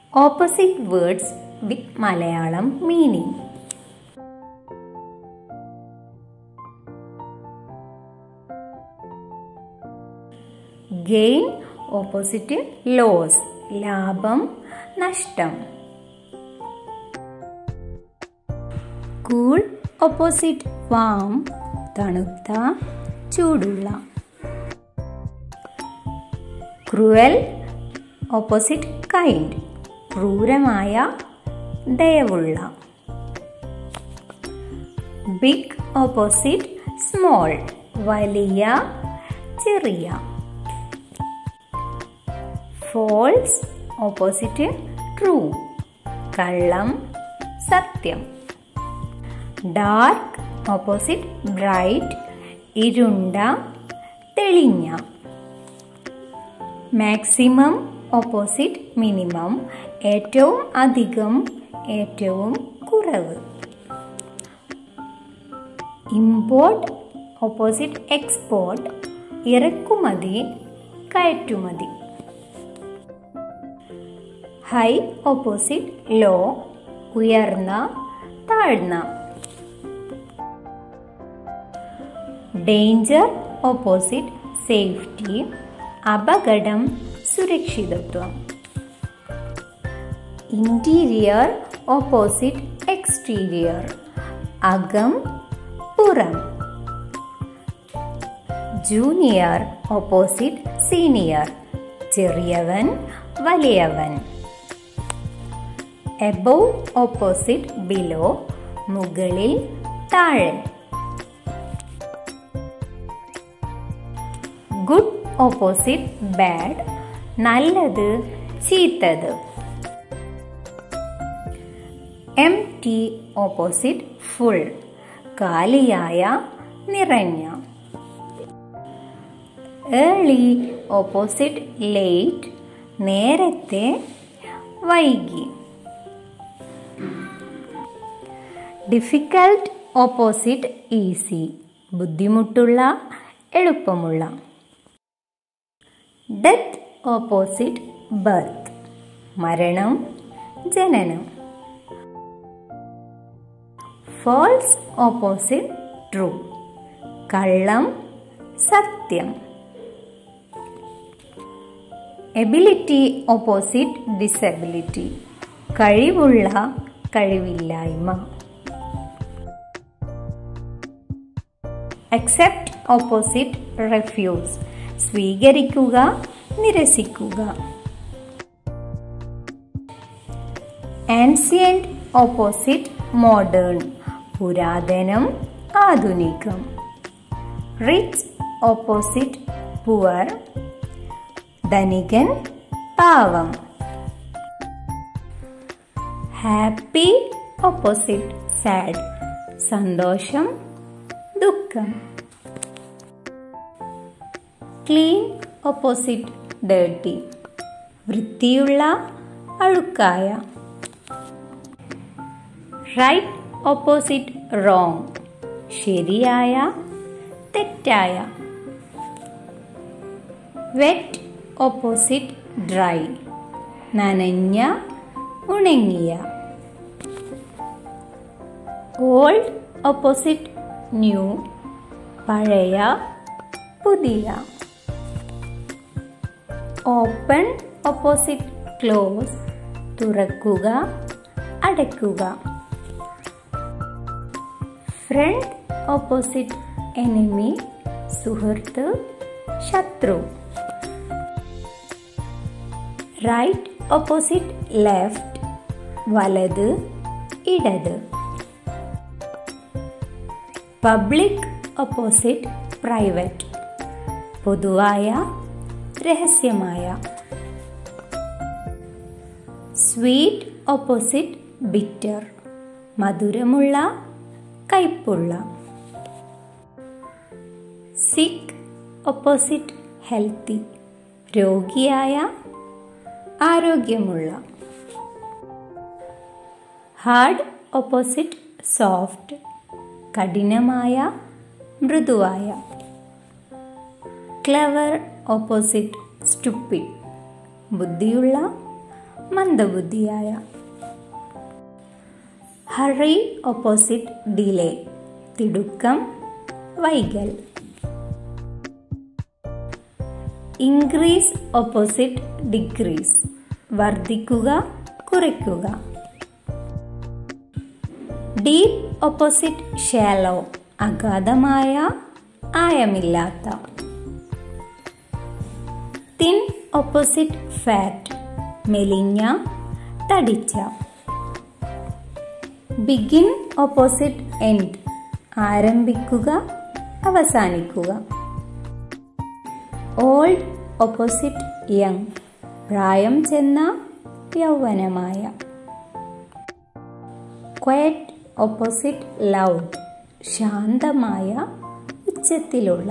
Opposite words with Malayalam meaning. Gain opposite loss ലാഭം നഷ്ടം cool opposite warm തണുത്ത ചൂടുള്ള ക്രൂവൽ ഓപ്പോസിറ്റ് കൈൻഡ് ക്രൂരമായ ദയവുള്ള ബിഗ് ഓപ്പോസിറ്റ് സ്മോൾ വലിയ ചെറിയ ഫോൾസ് ഓപ്പോസിറ്റ് ട്രൂ കള്ളം സത്യം ഡാർക്ക് ഓപ്പോസിറ്റ് ബ്രൈറ്റ് ഇരുണ്ട തെളിഞ്ഞ മാക്സിമം ഓപ്പോസിറ്റ് മിനിമം ഏറ്റവും അധികം ഏറ്റവും കുറവ് ഇമ്പോർട്ട് ഓപ്പോസിറ്റ് എക്സ്പോർട്ട് ഇറക്കുമതി കയറ്റുമതി ഹൈ ഓപ്പോസിറ്റ് ലോ ഉയർന്ന താഴ്ന്ന ഡേഞ്ചർ ഓപ്പോസിറ്റ് സേഫ്റ്റി അപകടം സുരക്ഷിതത്വം ഇന്റീരിയർ ഓപ്പോസിറ്റ് എക്സ്റ്റീരിയർ അകം പുറം ജൂനിയർ ഓപ്പോസിറ്റ് സീനിയർ ചെറിയവൻ വലിയവൻ എബോവ് ഓപ്പോസിറ്റ് ബിലോ മുകളിൽ താഴെ ഗുഡ് ഓപ്പോസിറ്റ് ബാഡ് നല്ലത് ചീത്തത് എം ടി ഓപ്പോസിറ്റ് ഫുൾ കാലിയായ നിറഞ്ഞ ഏർലി ഓപ്പോസിറ്റ് ലേറ്റ് നേരത്തെ വൈകി ഡിഫിക്കൽട്ട് ഓപ്പോസിറ്റ് ഈസി ബുദ്ധിമുട്ടുള്ള എളുപ്പമുള്ള ഡെത്ത് ഓപ്പോസിറ്റ് ബർത്ത് മരണം ജനനം ഫോൾസ് ഓപ്പോസിറ്റ് ട്രൂ കള്ളം സത്യം എബിലിറ്റി ഓപ്പോസിറ്റ് ഡിസബിലിറ്റി കഴിവുള്ള കഴിവില്ലായ്മ അക്സെപ്റ്റ് ഓപ്പോസിറ്റ് റെഫ്യൂസ് സ്വീകരിക്കുക നിരസിക്കുക ആൻസിയൻറ്റ് ഓപ്പോസിറ്റ് മോഡേൺ പുരാതനം ആധുനികം റിച്ച് ഓപ്പോസിറ്റ് പുവർ ധനികൻ പാവം ഹാപ്പി ഓപ്പോസിറ്റ് സാഡ് സന്തോഷം ദുഃഖം ക്ലീൻ ഓപ്പോസിറ്റ് ഡേർട്ടി വൃത്തിയുള്ള അഴുക്കായ റൈറ്റ് ഓപ്പോസിറ്റ് റോങ് ശരിയായ തെറ്റായ വെറ്റ് ഓപ്പോസിറ്റ് ഡ്രൈ നനഞ്ഞ ഉണങ്ങിയ ഓൾഡ് ഓപ്പോസിറ്റ് ന്യൂ പഴയ പുതിയ ഓപ്പൺ ഓപ്പോസിറ്റ് ക്ലോസ് തുറക്കുക അടയ്ക്കുക ഫ്രണ്ട് ഓപ്പോസിറ്റ് എനിമി സുഹൃത്ത് ശത്രു റൈറ്റ് ഓപ്പോസിറ്റ് ലെഫ്റ്റ് വലത് ഇടത് പബ്ലിക് ഓപ്പോസിറ്റ് പ്രൈവറ്റ് പൊതുവായ രഹസ്യമായ സ്വീറ്റ് ഓപ്പോസിറ്റ് ബിറ്റർ മധുരമുള്ള കയ്പുള്ള സിക്ക് ഓപ്പോസിറ്റ് ഹെൽത്തി രോഗിയായ ആരോഗ്യമുള്ള ഹാർഡ് ഓപ്പോസിറ്റ് സോഫ്റ്റ് കഠിനമായ മൃദുവായ ക്ലവർ ഓപ്പോസിറ്റ് സ്റ്റുപ്പിഡ് ബുദ്ധിയുള്ള മന്ദബുദ്ധിയായ ഹറി ഓപ്പോസിറ്റ് ഡിലേ തിടുക്കം വൈകൽ ഇൻക്രീസ് ഓപ്പോസിറ്റ് ഡിക്രീസ് വർദ്ധിക്കുക കുറയ്ക്കുക ഡീപ് ഓപ്പോസിറ്റ് ഷാലോ അഗാധമായ ആയമില്ലാത്ത തിൻ ഓപ്പോസിറ്റ് ഫാറ്റ് മെലിഞ്ഞ തടിച്ച ബിഗിൻ ഓപ്പോസിറ്റ് എൻഡ് ആരംഭിക്കുക അവസാനിക്കുക ഓൾഡ് ഓപ്പോസിറ്റ് യങ് പ്രായം ചെന്ന യൗവനമായ ക്വയറ്റ് ഓപ്പോസിറ്റ് ലൗഡ് ശാന്തമായ ഉച്ചത്തിലുള്ള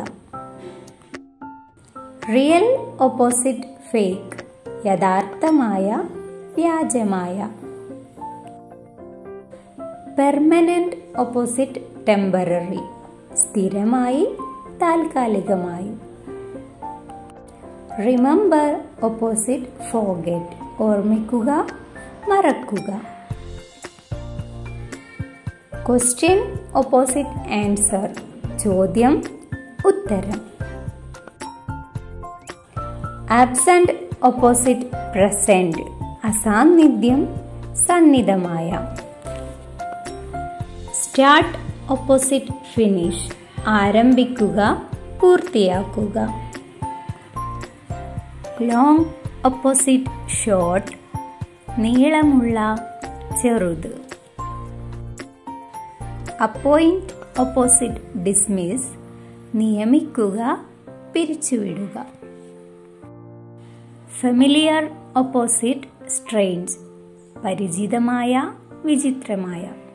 റിയൽ ഓപ്പോസിറ്റ് ഫേക്ക് യഥാർത്ഥമായ വ്യാജമായ പെർമനന്റ് ഓപ്പോസിറ്റ് ടെമ്പററി സ്ഥിരമായി താൽക്കാലികമായി റിമംബർ ഓപ്പോസിറ്റ് ഫോഗറ്റ് ഓർമ്മിക്കുക മറക്കുക ക്വസ്റ്റ്യൻ ഓപ്പോസിറ്റ് ആൻസർ ചോദ്യം ഉത്തരം ആബ്സെന്റ് ഓപ്പോസിറ്റ് പ്രസന്റ് അസാന്നിധ്യം സന്നിധമായ സ്റ്റാർട്ട് ഓപ്പോസിറ്റ് ഫിനിഷ് ആരംഭിക്കുക പൂർത്തിയാക്കുക ലോങ് ഓപ്പോസിറ്റ് ഷോർട്ട് നീളമുള്ള ചെറുത് അപ്പോയിന്റ് ഓപ്പോസിറ്റ് ഡിസ്മിസ് നിയമിക്കുക പിരിച്ചുവിടുക ഫെമിലിയർ ഓപ്പോസിറ്റ് സ്ട്രെയിൻസ് പരിചിതമായ വിചിത്രമായ